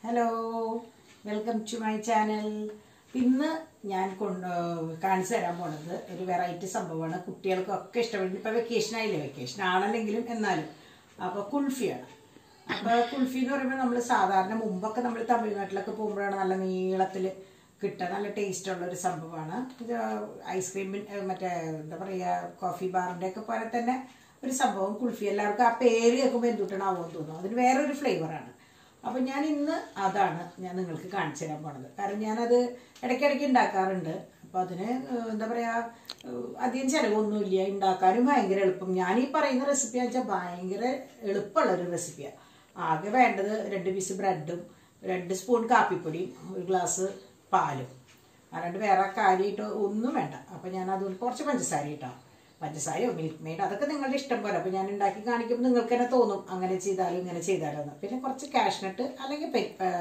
Hello welcome to my channel ഇന്ന് ഞാൻ കൊണ്ട് കാണിച്ചു തരാൻ പോണത് ഒരു വെറൈറ്റി സംഭവമാണ് കുട്ടികൾക്കൊക്കെ ഇഷ്ടപ്പെടുന്നത് ഇപ്പം വെക്കേഷൻ ആയില്ലേ വെക്കേഷൻ ആണല്ലെങ്കിലും എന്നാലും അപ്പോൾ കുൾഫിയാണ് അപ്പോൾ കുൾഫി എന്ന് പറയുമ്പോൾ നമ്മൾ സാധാരണ മുമ്പൊക്കെ നമ്മൾ തമിഴ്നാട്ടിലൊക്കെ പോകുമ്പോഴാണ് നല്ല നീളത്തിൽ കിട്ടുക നല്ല ടേസ്റ്റ് ഉള്ള ഒരു സംഭവമാണ് ഇത് ഐസ്ക്രീമിൻ മറ്റേ എന്താ പറയുക കോഫി ബാറിൻ്റെ ഒക്കെ പോലെ തന്നെ ഒരു സംഭവം കുൾഫി എല്ലാവർക്കും ആ പേര് കേൾക്കുമ്പോൾ എന്തുട്ടണാവോ തോന്നുന്നു അതിന് വേറൊരു ഫ്ലേവറാണ് അപ്പം ഞാൻ ഇന്ന് അതാണ് ഞാൻ നിങ്ങൾക്ക് കാണിച്ചു തരാൻ പോണത് കാരണം ഞാനത് ഇടയ്ക്കിടയ്ക്ക് ഉണ്ടാക്കാറുണ്ട് അപ്പോൾ അതിന് ഏഹ്, എന്താ പറയുക ഏഹ്, അധികം ചിലവൊന്നുമില്ല ഉണ്ടാക്കാനും ഭയങ്കര എളുപ്പം ഞാൻ ഈ പറയുന്ന റെസിപ്പി വെച്ചാൽ ഭയങ്കര എളുപ്പമുള്ളൊരു റെസിപ്പിയാണ് ആകെ വേണ്ടത് രണ്ട് പീസ് ബ്രെഡും രണ്ട് സ്പൂൺ കാപ്പിപ്പൊടിയും ഒരു ഗ്ലാസ് പാലും അല്ലാണ്ട് വേറെ കാര്യമായിട്ട് ഒന്നും വേണ്ട അപ്പം ഞാൻ അതുകൊണ്ട് കുറച്ച് പഞ്ചസാര ഇട്ടോ പഞ്ചസാരയോ മിൽക്ക് മെയ്ഡ് അതൊക്കെ നിങ്ങളുടെ ഇഷ്ടം പോലെ അപ്പോൾ ഞാൻ ഉണ്ടാക്കി കാണിക്കുമ്പോൾ നിങ്ങൾക്ക് തന്നെ തോന്നും അങ്ങനെ ചെയ്താലും ഇങ്ങനെ ചെയ്താലും എന്ന് പിന്നെ കുറച്ച് കാഷ്നട്ട് അല്ലെങ്കിൽ പെ- ആ,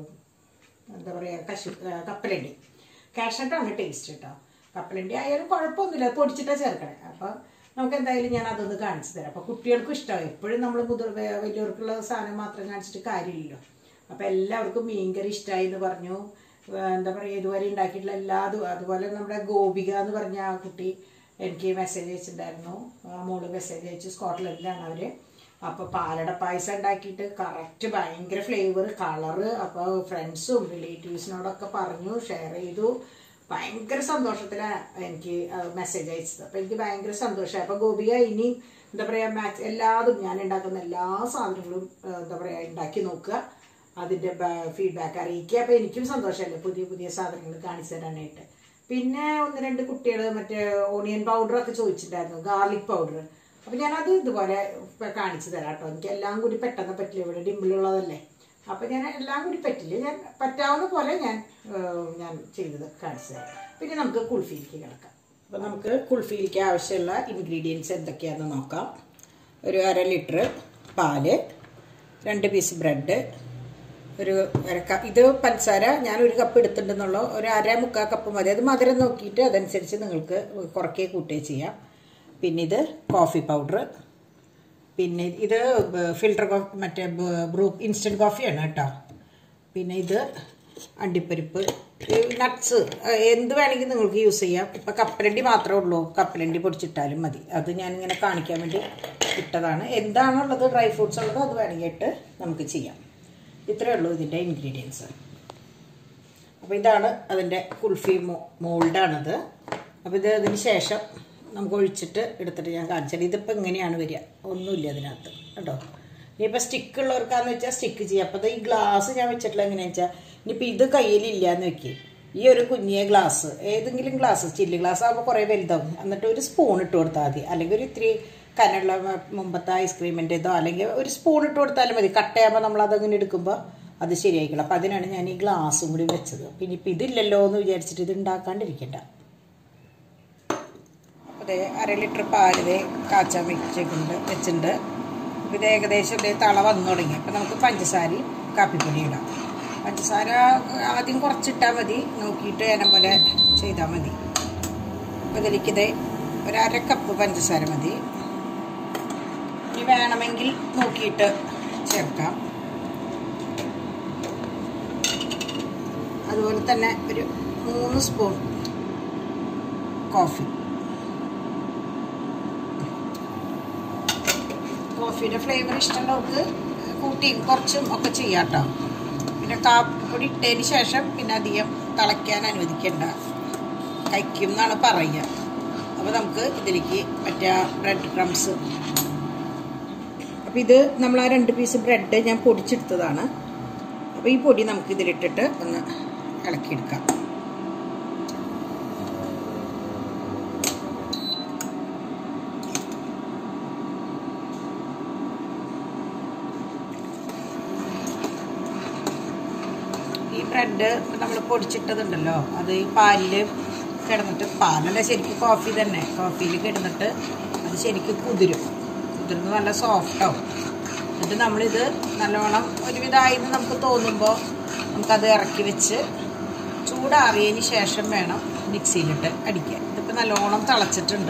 എന്താ പറയുക കശു ആ, കപ്പലണ്ടി കാഷ്നട്ടാണ് ടേസ്റ്റ് കേട്ടോ കപ്പലണ്ടി ആയാലും കുഴപ്പമൊന്നുമില്ല അത് പൊടിച്ചിട്ടാണ് ചേർക്കണേ അപ്പോൾ നമുക്ക് എന്തായാലും ഞാൻ അതൊന്ന് കാണിച്ചു തരാം അപ്പോൾ കുട്ടികൾക്കും ഇഷ്ടമാണ് എപ്പോഴും നമ്മൾ മുതിർ വേ- വലിയവർക്കുള്ള സാധനം മാത്രം കാണിച്ചിട്ട് കാര്യമില്ലല്ലോ അപ്പോൾ എല്ലാവർക്കും മീൻകറി ഇഷ്ടമായി എന്ന് പറഞ്ഞു ഏർ എന്താ പറയുക ഇതുവരെ ഉണ്ടാക്കിയിട്ടുള്ള എല്ലാ അതും അതുപോലെ നമ്മുടെ ഗോപിക എന്ന് പറഞ്ഞ ആ കുട്ടി എനിക്ക് മെസ്സേജ് അയച്ചിട്ടുണ്ടായിരുന്നു ആ മോള് മെസ്സേജ് അയച്ചു സ്കോട്ട്ലൻഡിലാണ് അവർ അപ്പോൾ പാലട പായസം ഉണ്ടാക്കിയിട്ട് കറക്റ്റ് ഭയങ്കര ഫ്ലേവർ കളറ് അപ്പോൾ ഫ്രണ്ട്സും റിലേറ്റീവ്സിനോടൊക്കെ പറഞ്ഞു ഷെയർ ചെയ്തു ഭയങ്കര സന്തോഷത്തിലാണ് എനിക്ക് മെസ്സേജ് അയച്ചത് അപ്പോൾ എനിക്ക് ഭയങ്കര സന്തോഷമായി അപ്പോൾ ഗോപിക ഇനി എന്താ പറയുക മാക്സ് എല്ലാതും ഞാൻ ഉണ്ടാക്കുന്ന എല്ലാ സാധനങ്ങളും ആ, എന്താ പറയുക ഉണ്ടാക്കി നോക്കുക അതിൻ്റെ ഫീഡ്ബാക്ക് അറിയിക്കുക അപ്പോൾ എനിക്കും സന്തോഷമല്ലേ പുതിയ പുതിയ സാധനങ്ങൾ കാണിച്ചു തരാനായിട്ട് പിന്നെ ഒന്ന് രണ്ട് കുട്ടികൾ മറ്റേ ഓണിയൻ പൗഡറൊക്കെ ചോദിച്ചിട്ടുണ്ടായിരുന്നു ഗാർലിക് പൗഡർ അപ്പം ഞാനത് ഇതുപോലെ ഇപ്പം കാണിച്ചു തരാം കേട്ടോ എനിക്ക് എല്ലാം കൂടി പെട്ടെന്ന് പറ്റില്ല ഇവിടെ ഡിമ്പിളുള്ളതല്ലേ അപ്പം ഞാൻ എല്ലാം കൂടി പറ്റില്ല ഞാൻ പറ്റാവുന്ന പോലെ ഞാൻ ഏഹ്, ഞാൻ ചെയ്തത് കാണിച്ചു തരാം പിന്നെ നമുക്ക് കുൾഫിയിലേക്ക് കിടക്കാം അപ്പം നമുക്ക് കുൾഫിയിലേക്ക് ആവശ്യമുള്ള ഇൻഗ്രീഡിയൻസ് എന്തൊക്കെയാണെന്ന് നോക്കാം ഒരു അര ലിറ്റർ പാല് രണ്ട് പീസ് ബ്രെഡ് ഒരു അര കപ്പ് ഇത് പഞ്ചസാര ഞാൻ ഒരു കപ്പ് എടുത്തിട്ടുണ്ടെന്നുള്ള ഒരു അര മുക്കാൽ കപ്പ് മതി അത് മധുരം നോക്കിയിട്ട് അതനുസരിച്ച് നിങ്ങൾക്ക് കുറയ്ക്കുകയോ കൂട്ടുകയോ ചെയ്യാം പിന്നെ ഇത് കോഫി പൗഡർ പിന്നെ ഇത് ഫിൽട്ടർ കോഫി മറ്റേ ബ്രൂ ഇൻസ്റ്റൻറ്റ് കോഫിയാണ് കേട്ടോ പിന്നെ ഇത് അണ്ടിപ്പരിപ്പ് നട്ട്സ് എന്ത് വേണമെങ്കിൽ നിങ്ങൾക്ക് യൂസ് ചെയ്യാം ഇപ്പം കപ്പലണ്ടി മാത്രമേ ഉള്ളൂ കപ്പലണ്ടി പൊടിച്ചിട്ടാലും മതി അത് ഞാനിങ്ങനെ കാണിക്കാൻ വേണ്ടി ഇട്ടതാണ് എന്താണുള്ളത് ഡ്രൈ ഫ്രൂട്ട്സ് ഉള്ളത് അത് വേണമെങ്കിൽ ഇട്ട് നമുക്ക് ചെയ്യാം ഇത്രയേ ഉള്ളൂ ഇതിൻ്റെ ഇൻഗ്രീഡിയൻസ് അപ്പോൾ ഇതാണ് അതിൻ്റെ കുൾഫി മോ മോൾഡാണത് അപ്പോൾ ഇത് അതിന് ശേഷം നമുക്ക് ഒഴിച്ചിട്ട് എടുത്തിട്ട് ഞാൻ കാണിച്ചാൽ ഇതിപ്പോൾ ഇങ്ങനെയാണ് വരിക ഒന്നുമില്ല അതിനകത്ത് കേട്ടോ ഇനിയിപ്പോൾ സ്റ്റിക്ക് ഉള്ളവർക്കാന്ന് വെച്ചാൽ സ്റ്റിക്ക് ചെയ്യാം അപ്പോൾ ഈ ഗ്ലാസ് ഞാൻ വെച്ചിട്ടുള്ള എങ്ങനെയാണെന്ന് വെച്ചാൽ ഇനിയിപ്പോൾ ഇത് കയ്യിലില്ല എന്ന് വെക്കുക ഈ ഒരു കുഞ്ഞിയ ഗ്ലാസ് ഏതെങ്കിലും ഗ്ലാസ് ചില്ല് ഗ്ലാസ് ആകുമ്പോൾ കുറേ വലുതാവും എന്നിട്ട് ഒരു സ്പൂൺ ഇട്ട് കൊടുത്താൽ മതി അല്ലെങ്കിൽ ഒരു ഇത്തിരി കനുള്ള മുമ്പത്തെ ഐസ്ക്രീമിൻ്റെതോ അല്ലെങ്കിൽ ഒരു സ്പൂൺ ഇട്ട് കൊടുത്താലും മതി കട്ടയാകുമ്പോൾ നമ്മൾ അതങ്ങനെ എടുക്കുമ്പോൾ അത് ശരിയായിക്കില്ല അപ്പം അതിനാണ് ഞാൻ ഈ ഗ്ലാസും കൂടി വെച്ചത് പിന്നെ ഇപ്പം ഇതില്ലല്ലോ എന്ന് വിചാരിച്ചിട്ട് ഇത് ഉണ്ടാക്കാണ്ടിരിക്കണ്ട അതെ അര ലിറ്റർ പാല് ദേ കാച്ചാൻ വെച്ചിട്ടുണ്ട് വെച്ചിട്ടുണ്ട് ഇത് ഏകദേശം ദേ തള വന്നു തുടങ്ങി അപ്പം നമുക്ക് പഞ്ചസാരയും കാപ്പിപ്പൊടി ഇടാം പഞ്ചസാര ആദ്യം കുറച്ചിട്ടാൽ മതി നോക്കിയിട്ട് ഏനം പോലെ ചെയ്താൽ മതി അപ്പോൾ ഇതിലേക്ക് ഇത് ഒരു അര കപ്പ് പഞ്ചസാര മതി ഇനി വേണമെങ്കിൽ നോക്കിയിട്ട് ചേർക്കാം അതുപോലെ തന്നെ ഒരു മൂന്ന് സ്പൂൺ കോഫി കോഫിയുടെ ഫ്ലേവർ ഇഷ്ടമുള്ളവർക്ക് കൂട്ടിയും കുറച്ചും ഒക്കെ ചെയ്യാം കേട്ടോ പിന്നെ കാപ്പിപ്പൊടി ഇട്ടതിന് ശേഷം പിന്നെ അധികം തിളയ്ക്കാൻ അനുവദിക്കണ്ട കഴിക്കും എന്നാണ് പറയുക അപ്പോൾ നമുക്ക് ഇതിലേക്ക് മറ്റേ ബ്രെഡ് ക്രംസ് അപ്പോൾ ഇത് നമ്മൾ ആ രണ്ട് പീസ് ബ്രെഡ് ഞാൻ പൊടിച്ചെടുത്തതാണ് അപ്പോൾ ഈ പൊടി നമുക്ക് ഇതിലിട്ടിട്ട് ഒന്ന് ഇളക്കിയെടുക്കാം ഈ ബ്രെഡ് നമ്മൾ പൊടിച്ചിട്ടതുണ്ടല്ലോ അത് ഈ പാലിൽ കിടന്നിട്ട് പാലല്ല ശരിക്കും കോഫി തന്നെ കോഫിയിൽ കിടന്നിട്ട് അത് ശരിക്കും കുതിരും കുതിർന്ന് നല്ല സോഫ്റ്റ് ആവും എന്നിട്ട് നമ്മളിത് നല്ലോണം ഒരുവിധമായെന്ന് നമുക്ക് തോന്നുമ്പോൾ നമുക്കത് ഇറക്കി വെച്ച് ചൂടാറിയതിന് ശേഷം വേണം മിക്സിയിലിട്ട് അടിക്കാൻ ഇതിപ്പോൾ നല്ലോണം തിളച്ചിട്ടുണ്ട്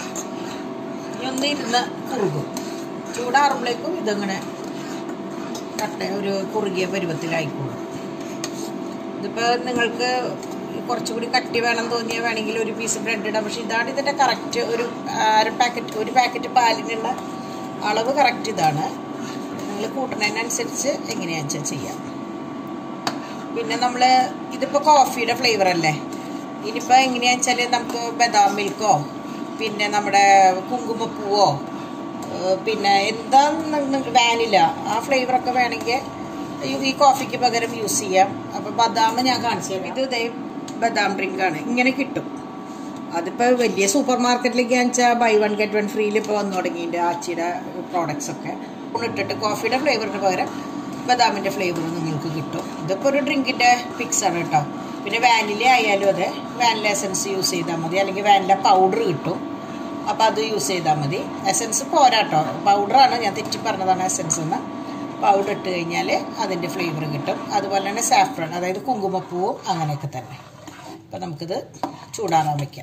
ഇനി ഒന്ന് ഇരുന്ന് കുറുകും ചൂടാറുമ്പോഴേക്കും ഇതിങ്ങനെ കട്ട ഒരു കുറുകിയ പരുവത്തിലായിക്കോളും ഇതിപ്പോൾ നിങ്ങൾക്ക് കുറച്ചുകൂടി കട്ടി വേണം തോന്നിയാൽ വേണമെങ്കിൽ ഒരു പീസ് ബ്രെഡ് ഇടാം പക്ഷെ ഇതാണ് ഇതിൻ്റെ കറക്റ്റ് ഒരു അര പാക്കറ്റ് ഒരു പാക്കറ്റ് പാലിനുള്ള അളവ് കറക്റ്റ് ഇതാണ് നിങ്ങൾ കൂട്ടുന്നതിനനുസരിച്ച് എങ്ങനെയാണെന്ന് വെച്ചാൽ ചെയ്യാം പിന്നെ നമ്മൾ ഇതിപ്പോൾ കോഫിയുടെ ഫ്ലേവർ അല്ലേ ഇനിയിപ്പോൾ എങ്ങനെയാണെന്ന് വെച്ചാൽ നമുക്ക് ബദാം മിൽക്കോ പിന്നെ നമ്മുടെ കുങ്കുമപ്പൂവോ ഏഹ് പിന്നെ എന്താ വാനില ആ ഫ്ലേവറൊക്കെ വേണമെങ്കിൽ ഈ- ഈ കോഫിക്ക് പകരം യൂസ് ചെയ്യാം അപ്പോൾ ബദാം ഞാൻ കാണിച്ചു തരാം ഇത് ഇതേ ബദാം ഡ്രിങ്കാണ് ഇങ്ങനെ കിട്ടും അതിപ്പോൾ വലിയ സൂപ്പർ മാർക്കറ്റിലേക്ക് വെച്ചാൽ ബൈ വൺ ഗെറ്റ് വൺ ഫ്രീയിൽ ഇപ്പോൾ വന്നു തുടങ്ങിയിട്ടുണ്ട് ആച്ചിയുടെ പ്രോഡക്ട്സ് ഒക്കെ ഇട്ടിട്ട് കോഫിയുടെ ഫ്ലേവറിന് പകരം ബദാമിൻ്റെ ഫ്ലേവർ നിങ്ങൾക്ക് കിട്ടും ഇതിപ്പോൾ ഒരു ഡ്രിങ്കിൻ്റെ ആണ് കേട്ടോ പിന്നെ വാനില ആയാലും അതെ വാനില എസൻസ് യൂസ് ചെയ്താൽ മതി അല്ലെങ്കിൽ വാനില പൗഡർ കിട്ടും അപ്പോൾ അത് യൂസ് ചെയ്താൽ മതി എസൻസ് പോരാ കേട്ടോ പൗഡറാണ് ഞാൻ തെറ്റി പറഞ്ഞതാണ് എസൻസ് എന്ന് പൗഡർ ഇട്ട് കഴിഞ്ഞാൽ അതിൻ്റെ ഫ്ലേവർ കിട്ടും അതുപോലെ തന്നെ സാഫ്രൺ അതായത് കുങ്കുമപ്പൂവും അങ്ങനെയൊക്കെ തന്നെ അപ്പോൾ നമുക്കിത് ചൂടാറാൻ വയ്ക്കാം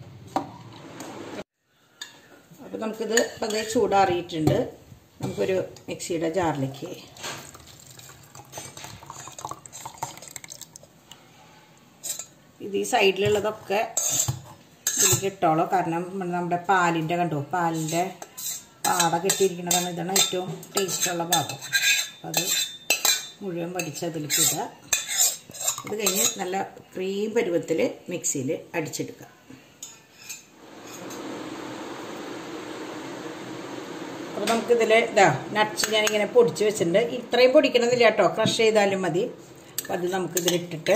അപ്പോൾ നമുക്കിത് ഇപ്പം അത് ചൂടാറിയിട്ടുണ്ട് നമുക്കൊരു മിക്സിയുടെ ജാറിലേക്ക് ഇത് ഈ സൈഡിലുള്ളതൊക്കെ ഇതിലേക്ക് ഇട്ടോളൂ കാരണം നമ്മുടെ പാലിൻ്റെ കണ്ടു പാലിൻ്റെ പാട കെട്ടിയിരിക്കുന്നതാണ് ഇതാണ് ഏറ്റവും ടേസ്റ്റുള്ള ഭാഗം അപ്പം അത് മുഴുവൻ പഠിച്ച് അതിലേക്ക് ഇടുക ഇത് കഴിഞ്ഞ് നല്ല ക്രീം പരുവത്തിൽ മിക്സിയിൽ അടിച്ചെടുക്കുക അപ്പോൾ നമുക്കിതിൽ ഇതാ നട്ട്സ് ഞാനിങ്ങനെ പൊടിച്ച് വെച്ചിട്ടുണ്ട് ഇത്രയും പൊടിക്കണമെന്നില്ല കേട്ടോ ക്രഷ് ചെയ്താലും മതി അപ്പോൾ അത് നമുക്കിതിലിട്ടിട്ട്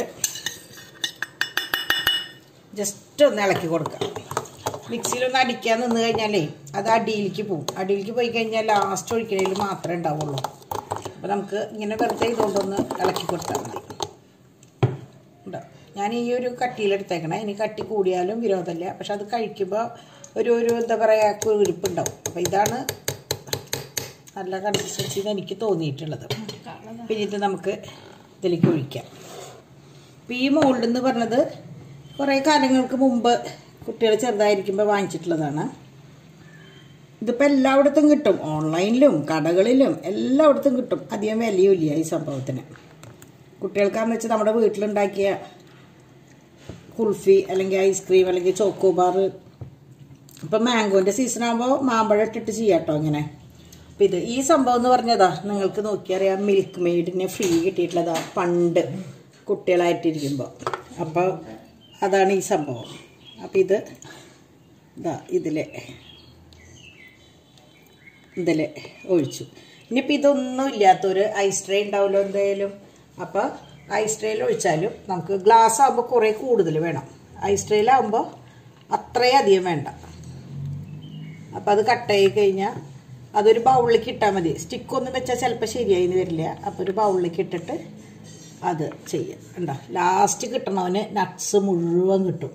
ജസ്റ്റ് ഒന്ന് ഇളക്കി കൊടുക്കാം മിക്സിയിലൊന്ന് അടിക്കാൻ നിന്ന് കഴിഞ്ഞാലേ അത് അടിയിലേക്ക് പോകും അടിയിലേക്ക് പോയി കഴിഞ്ഞാൽ ലാസ്റ്റ് ഒഴിക്കണതിൽ മാത്രമേ ഉണ്ടാവുള്ളൂ അപ്പോൾ നമുക്ക് ഇങ്ങനെ വെറുതെ ഇതുകൊണ്ടൊന്ന് ഇളക്കി കൊടുത്താൽ മതി ഉണ്ടോ ഞാൻ ഈ ഒരു കട്ടിയിലെടുത്തേക്കണേ ഇനി കട്ടി കൂടിയാലും വിരോധമില്ല പക്ഷെ അത് കഴിക്കുമ്പോൾ ഒരു ഒരു എന്താ പറയുക കുരുപ്പുണ്ടാവും അപ്പോൾ ഇതാണ് നല്ല കൺസിസ്റ്റൻസി എന്ന് എനിക്ക് തോന്നിയിട്ടുള്ളത് പിന്നെ ഇത് നമുക്ക് ഇതിലേക്ക് ഒഴിക്കാം അപ്പോൾ ഈ മോൾഡ് എന്ന് പറഞ്ഞത് കുറേ കാലങ്ങൾക്ക് മുമ്പ് കുട്ടികൾ ചെറുതായിരിക്കുമ്പോൾ വാങ്ങിച്ചിട്ടുള്ളതാണ് ഇതിപ്പോൾ എല്ലായിടത്തും കിട്ടും ഓൺലൈനിലും കടകളിലും എല്ലായിടത്തും കിട്ടും അധികം വിലയുമില്ല ഈ സംഭവത്തിന് കുട്ടികൾക്കാന്ന് വെച്ചാൽ നമ്മുടെ വീട്ടിലുണ്ടാക്കിയ കുൾഫി അല്ലെങ്കിൽ ഐസ്ക്രീം അല്ലെങ്കിൽ ചോക്കോബാർ ഇപ്പം മാംഗോൻ്റെ സീസൺ ആകുമ്പോൾ മാമ്പഴം ഇട്ടിട്ട് ചെയ്യാം കേട്ടോ ഇങ്ങനെ അപ്പം ഇത് ഈ സംഭവം എന്ന് പറഞ്ഞതാ നിങ്ങൾക്ക് നോക്കിയറിയാം മിൽക്ക് മെയ്ഡിന് ഫ്രീ കിട്ടിയിട്ടുള്ളതാ പണ്ട് കുട്ടികളായിട്ടിരിക്കുമ്പോൾ അപ്പോൾ അതാണ് ഈ സംഭവം അപ്പം ഇത് ഇതാ ഇതിൽ ഇതിൽ ഒഴിച്ചു ഇനിയിപ്പോൾ ഇതൊന്നും ഇല്ലാത്തൊരു ഐസ് ട്രേ ഉണ്ടാവുമല്ലോ എന്തായാലും അപ്പോൾ ഐസ് ട്രേയിൽ ഒഴിച്ചാലും നമുക്ക് ഗ്ലാസ് ആകുമ്പോൾ കുറേ കൂടുതൽ വേണം ഐസ് ട്രേയിലാകുമ്പോൾ അത്രയും അധികം വേണ്ട അപ്പോൾ അത് കട്ടായി കഴിഞ്ഞാൽ അതൊരു ബൗളിലേക്ക് ഇട്ടാൽ മതി സ്റ്റിക്കൊന്നും വെച്ചാൽ ചിലപ്പോൾ ശരിയായി വരില്ല അപ്പോൾ ഒരു ബൗളിലേക്ക് ഇട്ടിട്ട് അത് ചെയ്യാം ഉണ്ടോ ലാസ്റ്റ് കിട്ടണവന് നട്ട്സ് മുഴുവൻ കിട്ടും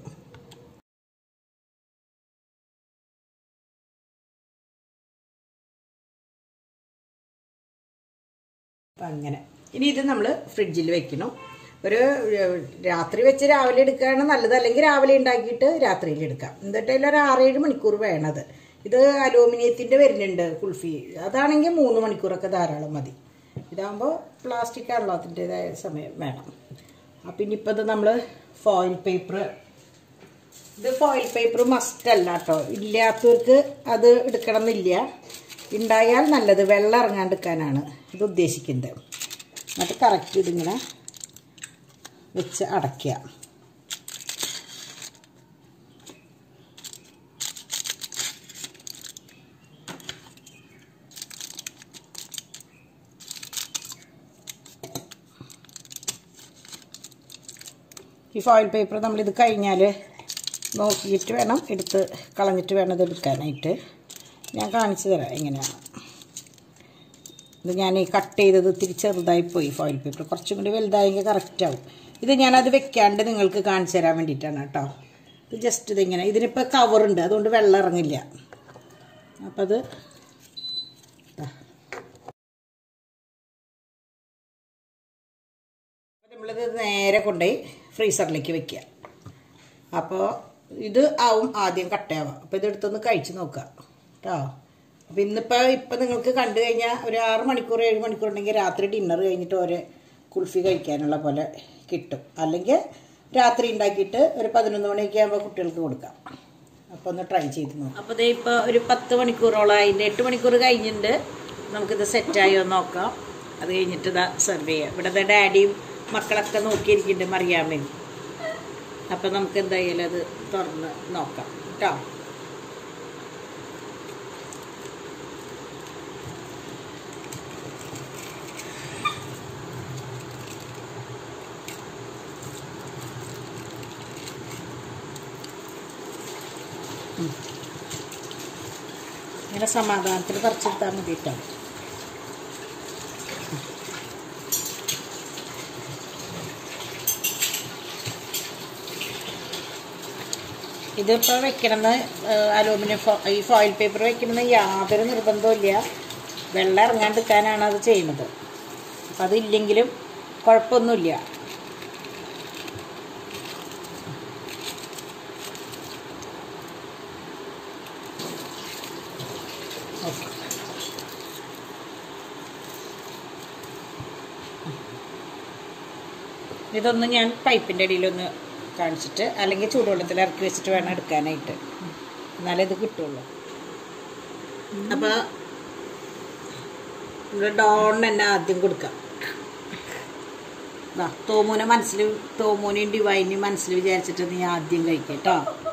അപ്പം അങ്ങനെ ഇനി ഇത് നമ്മൾ ഫ്രിഡ്ജിൽ വെക്കണം ഒരു ഏഹ്, രാത്രി വെച്ച് രാവിലെ എടുക്കുകയാണ് നല്ലത് അല്ലെങ്കിൽ രാവിലെ ഉണ്ടാക്കിയിട്ട് രാത്രിയിൽ എടുക്കാം എന്നിട്ട് ഒരു ആറേഴ് മണിക്കൂർ വേണത് ഇത് അലൂമിനിയത്തിൻ്റെ വരുന്നുണ്ട് കുൾഫി അതാണെങ്കിൽ മൂന്ന് മണിക്കൂറൊക്കെ ധാരാളം മതി ഇതാകുമ്പോൾ പ്ലാസ്റ്റിക് ആണല്ലോ അതിൻ്റെതായ സമയം വേണം അപ്പം ഇനിയിപ്പോൾ ഇത് നമ്മൾ ഫോയിൽ പേപ്പർ ഇത് ഫോയിൽ പേപ്പർ മസ്റ്റ് അല്ല കേട്ടോ ഇല്ലാത്തവർക്ക് അത് എടുക്കണം എന്നില്ല ഉണ്ടായാൽ നല്ലത് വെള്ളം ഇറങ്ങാണ്ടിരിക്കാനാണ് ഇത് ഉദ്ദേശിക്കുന്നത് എന്നിട്ട് കറക്റ്റ് ഇതിങ്ങനെ വെച്ച് അടയ്ക്കുക ഈ ഫോയിൽ പേപ്പർ നമ്മളിത് കഴിഞ്ഞാൽ നോക്കിയിട്ട് വേണം എടുത്ത് കളഞ്ഞിട്ട് വേണം ഇത് എടുക്കാനായിട്ട് ഞാൻ കാണിച്ചു തരാം എങ്ങനെയാണ് ഇത് ഞാൻ ഈ കട്ട് ചെയ്തത് ഇത്തിരി ചെറുതായി പോയി ഫോയിൽ പേപ്പർ കുറച്ചും കൂടി വലുതായെങ്കിൽ കറക്റ്റ് ആവും ഇത് ഞാനത് വെക്കാണ്ട് നിങ്ങൾക്ക് കാണിച്ചു തരാൻ വേണ്ടിയിട്ടാണ് കേട്ടോ ഇത് ജസ്റ്റ് ഇതിങ്ങനെ ഇതിനിപ്പോൾ കവറുണ്ട് അതുകൊണ്ട് വെള്ളം ഇറങ്ങില്ല അപ്പം അത് ദാ. നമ്മളിത് നേരെ കൊണ്ടുപോയി ഫ്രീസറിലേക്ക് വെക്കുക അപ്പോൾ ഇത് ആവും ആദ്യം കട്ടയാവുക അപ്പോൾ ഇതെടുത്തൊന്ന് കഴിച്ച് നോക്കുക കേട്ടോ അപ്പം ഇന്നിപ്പോൾ ഇപ്പം നിങ്ങൾക്ക് കണ്ടു കഴിഞ്ഞാൽ ഒരു ആറ് മണിക്കൂർ ഏഴ് മണിക്കൂർ ഉണ്ടെങ്കിൽ രാത്രി ഡിന്നർ കഴിഞ്ഞിട്ട് ഒരു കുൾഫി കഴിക്കാനുള്ള പോലെ കിട്ടും അല്ലെങ്കിൽ രാത്രി ഉണ്ടാക്കിയിട്ട് ഒരു പതിനൊന്ന് മണിയൊക്കെ ആകുമ്പോൾ കുട്ടികൾക്ക് കൊടുക്കാം അപ്പോൾ ഒന്ന് ട്രൈ ചെയ്ത് നോക്കാം അപ്പോൾ ഇതേ ഇപ്പോൾ ഒരു പത്ത് മണിക്കൂറോളം അതിൻ്റെ എട്ട് മണിക്കൂർ കഴിഞ്ഞിട്ടുണ്ട് നമുക്കിത് സെറ്റായോ നോക്കാം അത് കഴിഞ്ഞിട്ട് ഇതാ സെർവ് ചെയ്യാം ഇവിടുത്തെ ഡാഡിയും മക്കളൊക്കെ നോക്കിയിരിക്കുന്നുണ്ട് മറിയാമ്മയും അപ്പം നമുക്ക് എന്തായാലും അത് തുറന്ന് നോക്കാം കേട്ടോ ഇങ്ങനെ സമാധാനത്തിൽ പറിച്ചെടുത്താൽ മതി കേട്ടോ ഇതിപ്പോൾ വെക്കണമെന്ന് അലൂമിനിയം ഫോ ഈ ഫോയിൽ പേപ്പർ വെക്കണമെന്ന് യാതൊരു നിർബന്ധമില്ല വെള്ളം ഇറങ്ങാണ്ടിരിക്കാനാണ് അത് ചെയ്യുന്നത് അപ്പം അതില്ലെങ്കിലും കുഴപ്പമൊന്നുമില്ല ഓക്കെ ഇതൊന്ന് ഞാൻ പൈപ്പിൻ്റെ അടിയിലൊന്ന് കാണിച്ചിട്ട് അല്ലെങ്കിൽ ചൂടുവെള്ളത്തിൽ ഇറക്കി വെച്ചിട്ട് വേണം എടുക്കാനായിട്ട് എന്നാലേ ഇത് കിട്ടുള്ളൂ അപ്പോൾ ഇവിടെ ഡോൺ തന്നെ ആദ്യം കൊടുക്കാം ദാ, തോമൂനെ മനസ്സിൽ തോമൂനെയും ഡിവൈനെയും മനസ്സിൽ വിചാരിച്ചിട്ട് നീ ആദ്യം കഴിക്കാം കേട്ടോ